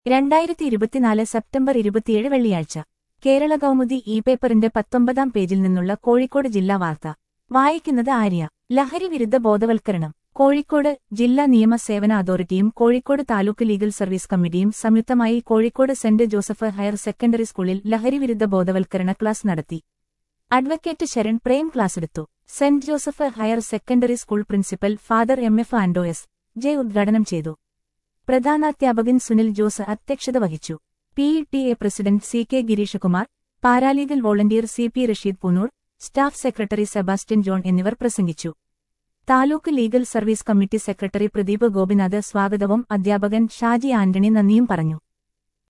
രണ്ടായിരത്തി ഇരുപത്തിനാല് സെപ്റ്റംബർ ഇരുപത്തിയേഴ് വെള്ളിയാഴ്ച കേരള കൗമുദി ഇ പേപ്പറിന്റെ പത്തൊമ്പതാം പേജിൽ നിന്നുള്ള കോഴിക്കോട് ജില്ലാ വാർത്ത വായിക്കുന്നത് ആര്യ ലഹരി വിരുദ്ധ ബോധവൽക്കരണം കോഴിക്കോട് ജില്ലാ നിയമ സേവന അതോറിറ്റിയും കോഴിക്കോട് താലൂക്ക് ലീഗൽ സർവീസ് കമ്മിറ്റിയും സംയുക്തമായി Kozhikode saint Joseph higher secondary സ്കൂളിൽ ലഹരി വിരുദ്ധ ബോധവൽക്കരണ ക്ലാസ് നടത്തി അഡ്വക്കേറ്റ് ശരൺ പ്രേം ക്ലാസ്സെടുത്തു saint Joseph higher secondary school principal father M F ആൻഡോയസ് ജെ ഉദ്ഘാടനം ചെയ്തു പ്രധാനാധ്യാപകൻ സുനിൽ ജോസ് അധ്യക്ഷത വഹിച്ചു P T A president C K Gireeshakumar paralegal volunteer C P Rasheed Poonoor staff secretary Sebastian John എന്നിവർ പ്രസംഗിച്ചു taluk legal service committee secretary Pradeep Gopinath സ്വാഗതവും അധ്യാപകൻ ഷാജി ആന്റണി നന്ദിയും പറഞ്ഞു